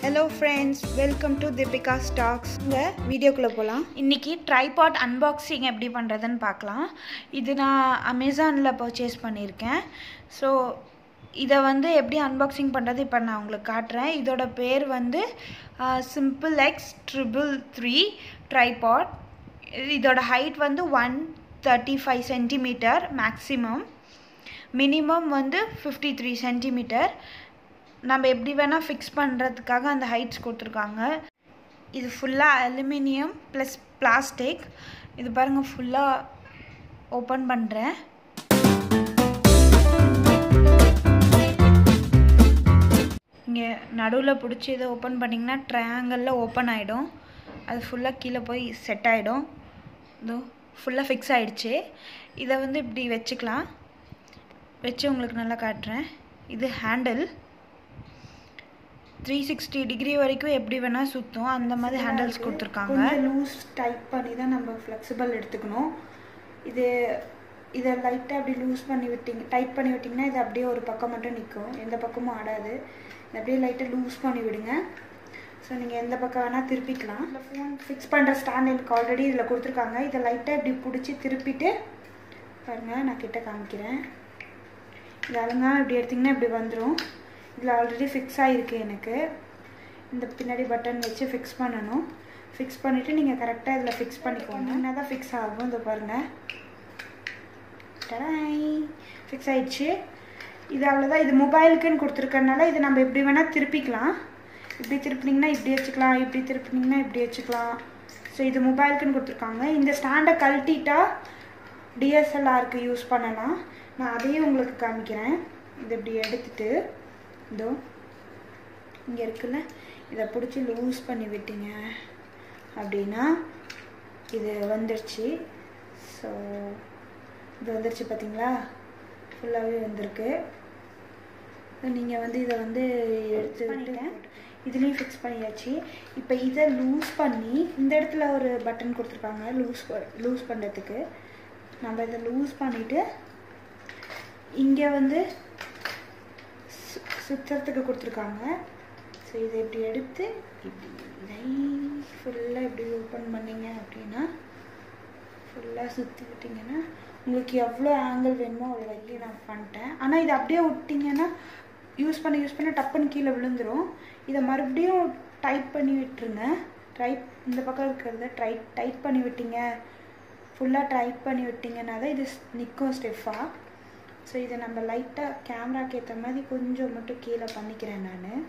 hello friends welcome to Deepika stocks இந்த வீடியோக்குள்ளே போகலாம் இன்றைக்கி ட்ரைபாட் அன்பாக்சிங் எப்படி பண்ணுறதுன்னு பார்க்கலாம் இது நான் அமேசானில் பர்ச்சேஸ் பண்ணியிருக்கேன் ஸோ இதை வந்து எப்படி அன்பாக்சிங் பண்ணுறது இப்போ நான் உங்களுக்கு காட்டுறேன் இதோட பேர் வந்து simple X triple three tripod இதோட ஹைட் வந்து one thirty five centimetre maximum minimum வந்து ஃபிஃப்டி த்ரீ சென்டிமீட்டர் நம்ம எப்படி வேணால் ஃபிக்ஸ் பண்ணுறதுக்காக அந்த ஹைட்ஸ் கொடுத்துருக்காங்க இது ஃபுல்லாக அலுமினியம் ப்ளஸ் பிளாஸ்டிக் இது பாருங்கள் ஃபுல்லாக ஓப்பன் பண்ணுறேன் இங்கே நடுவில் பிடிச்சி இதை ஓப்பன் பண்ணிங்கன்னா ட்ரையாங்கிளில் ஓப்பன் ஆகிடும் அது ஃபுல்லாக கீழே போய் செட் ஆகிடும் இதோ ஃபுல்லாக ஃபிக்ஸ் ஆகிடுச்சு இதை வந்து இப்படி வச்சுக்கலாம் வச்சு உங்களுக்கு நல்லா காட்டுறேன் இது ஹேண்டில் த்ரீ சிக்ஸ்டி டிகிரி வரைக்கும் எப்படி வேணால் சுற்றும் அந்த மாதிரி ஹேண்டில்ஸ் கொடுத்துருக்காங்க கொஞ்சம் லூஸ் டைப் பண்ணி தான் நம்ம ஃப்ளெக்சிபிள் எடுத்துக்கணும் இது இதை லைட்டாக அப்படி லூஸ் பண்ணி விட்டிங்க டைட் பண்ணி விட்டிங்கன்னா இது அப்படியே ஒரு பக்கம் மட்டும் நிற்கும் எந்த பக்கமும் ஆடாது இதை அப்படியே லைட்டாக லூஸ் பண்ணி விடுங்க ஸோ நீங்கள் எந்த பக்கம் வேணால் திருப்பிக்கலாம் இந்த ஃபோன் ஃபிக்ஸ் பண்ணுற ஸ்டாண்ட் எனக்கு ஆல்ரெடி இதில் கொடுத்துருக்காங்க இதை லைட்டாக இப்படி பிடிச்சி திருப்பிட்டு பாருங்கள் நான் கிட்ட காமிக்கிறேன் இது அழுங்க இப்படி எடுத்திங்கன்னா இப்படி வந்துடும் இதில் ஆல்ரெடி ஃபிக்ஸ் ஆகிருக்கு எனக்கு இந்த பின்னாடி பட்டன் வச்சு ஃபிக்ஸ் பண்ணணும் ஃபிக்ஸ் பண்ணிவிட்டு நீங்கள் கரெக்டாக இதில் ஃபிக்ஸ் பண்ணிக்கோங்க என்ன தான் ஃபிக்ஸ் ஆகும் இந்த பாருங்கள் டடாய் ஃபிக்ஸ் ஆயிடுச்சு இது அவ்வளோதான் இது மொபைலுக்குன்னு கொடுத்துருக்கறனால இது நம்ம எப்படி வேணால் திருப்பிக்கலாம் இப்படி திருப்பினீங்கன்னா இப்படி வச்சுக்கலாம் இப்படி திருப்பினீங்கன்னா இப்படி வச்சுக்கலாம் ஸோ இது மொபைலுக்குன்னு கொடுத்துருக்காங்க இந்த ஸ்டாண்டை கழட்டிட்டா டிஎஸ்எல்ஆருக்கு யூஸ் பண்ணலாம் நான் அதையும் உங்களுக்கு காமிக்கிறேன் இது இப்படி எடுத்துட்டு இதோ இங்கே இருக்குல்ல இதை பிடிச்சி லூஸ் பண்ணி விட்டீங்க அப்படின்னா இது வந்துடுச்சு ஸோ இது வந்துருச்சு பார்த்தீங்களா ஃபுல்லாகவே வந்திருக்கு நீங்கள் வந்து இதை வந்து எடுத்து விட்டுட்டேன் இதுலேயும் ஃபிக்ஸ் பண்ணியாச்சு இப்போ இதை லூஸ் பண்ணி இந்த இடத்துல ஒரு பட்டன் கொடுத்துருக்காங்க லூஸ் லூஸ் பண்ணுறதுக்கு நம்ம இதை லூஸ் பண்ணிவிட்டு இங்கே வந்து சுற்றுறதுக்கு கொடுத்துருக்காங்க ஸோ இதை இப்படி எடுத்து இப்படி ஃபுல்லாக இப்படி ஓப்பன் பண்ணிங்க அப்படின்னா ஃபுல்லாக சுற்றி விட்டிங்கன்னா உங்களுக்கு எவ்வளோ ஆங்கிள் வேணுமோ அவ்வளோ வரைக்கும் நான் பண்ணிட்டேன் ஆனால் இதை அப்படியே விட்டிங்கன்னா யூஸ் பண்ண யூஸ் பண்ண டப்புன்னு கீழே விழுந்துடும் இதை மறுபடியும் டைட் பண்ணி விட்டுருங்க டைட் இந்த பக்கம் இருக்கிறத டைட் டைட் பண்ணி விட்டீங்க ஃபுல்லாக டைட் பண்ணி விட்டிங்கன்னா தான் இது நிற்கும் ஸ்டெஃபாக ஸோ இதை நம்ம லைட்டாக கேமராக்கு ஏற்ற மாதிரி கொஞ்சம் மட்டும் கீழே பண்ணிக்கிறேன் நான்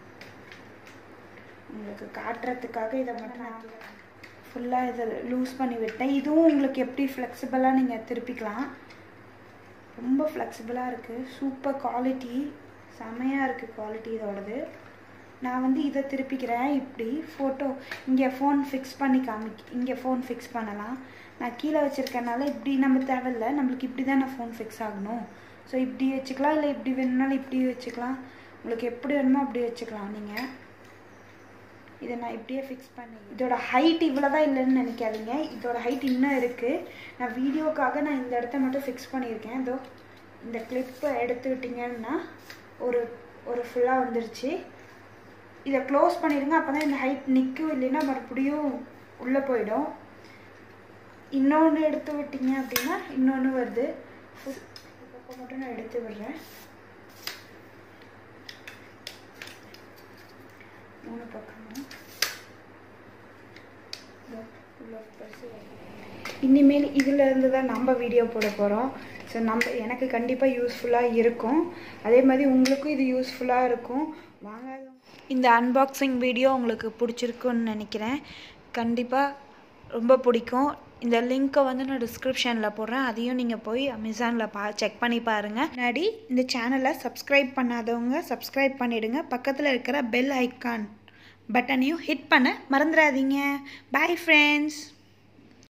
உங்களுக்கு காட்டுறதுக்காக இதை மட்டும் நான் ஃபுல்லாக இதை லூஸ் பண்ணி விட்டேன் இதுவும் உங்களுக்கு எப்படி ஃப்ளெக்சிபிளாக நீங்கள் திருப்பிக்கலாம் ரொம்ப ஃப்ளெக்சிபிளாக இருக்குது சூப்பர் குவாலிட்டி செமையாக இருக்குது குவாலிட்டி இதோடது நான் வந்து இதை திருப்பிக்கிறேன் இப்படி ஃபோட்டோ இங்கே ஃபோன் ஃபிக்ஸ் பண்ணி காமிக் இங்கே ஃபோன் ஃபிக்ஸ் பண்ணலாம் நான் கீழே வச்சுருக்கனால இப்படி நம்ம தேவையில்ல நம்மளுக்கு இப்படி தான் நான் ஃபோன் ஃபிக்ஸ் ஆகணும் ஸோ இப்படி வச்சுக்கலாம் இல்லை இப்படி வேணுனாலும் இப்படி வச்சுக்கலாம் உங்களுக்கு எப்படி வேணுமோ அப்படி வச்சுக்கலாம் நீங்கள் இதை நான் இப்படியே ஃபிக்ஸ் பண்ணி இதோட ஹைட் இவ்வளோ தான் இல்லைன்னு நினைக்காதீங்க இதோட ஹைட் இன்னும் இருக்குது நான் வீடியோக்காக நான் இந்த இடத்த மட்டும் ஃபிக்ஸ் பண்ணியிருக்கேன் இதோ இந்த கிளிப்பை எடுத்துக்கிட்டிங்கன்னா ஒரு ஒரு ஃபுல்லாக வந்துருச்சு இதை க்ளோஸ் பண்ணிடுங்க அப்போ தான் இந்த ஹைட் நிற்கும் இல்லைன்னா மறுபடியும் உள்ளே போயிடும் இன்னொன்று எடுத்து விட்டீங்க அப்படின்னா இன்னொன்று வருது இப்போ மட்டும் நான் எடுத்து விடுறேன் மூணு பக்கமும் இனிமேல் இதில் இருந்து தான் நம்ம வீடியோ போட போகிறோம் ஸோ நம்ம எனக்கு கண்டிப்பாக யூஸ்ஃபுல்லாக இருக்கும் அதே மாதிரி உங்களுக்கும் இது யூஸ்ஃபுல்லாக இருக்கும் வாங்காத இந்த அன்பாக்சிங் வீடியோ உங்களுக்கு பிடிச்சிருக்குன்னு நினைக்கிறேன் கண்டிப்பாக ரொம்ப பிடிக்கும் இந்த லிங்க்கை வந்து நான் டிஸ்கிரிப்ஷனில் போடுறேன் அதையும் நீங்கள் போய் அமேசானில் பா செக் பண்ணி பாருங்கள் முன்னாடி இந்த சேனலை சப்ஸ்கிரைப் பண்ணாதவங்க சப்ஸ்கிரைப் பண்ணிவிடுங்க பக்கத்தில் இருக்கிற பெல் ஐக்கான் பட்டனையும் ஹிட் பண்ண மறந்துடாதீங்க பாய் ஃப்ரெண்ட்ஸ்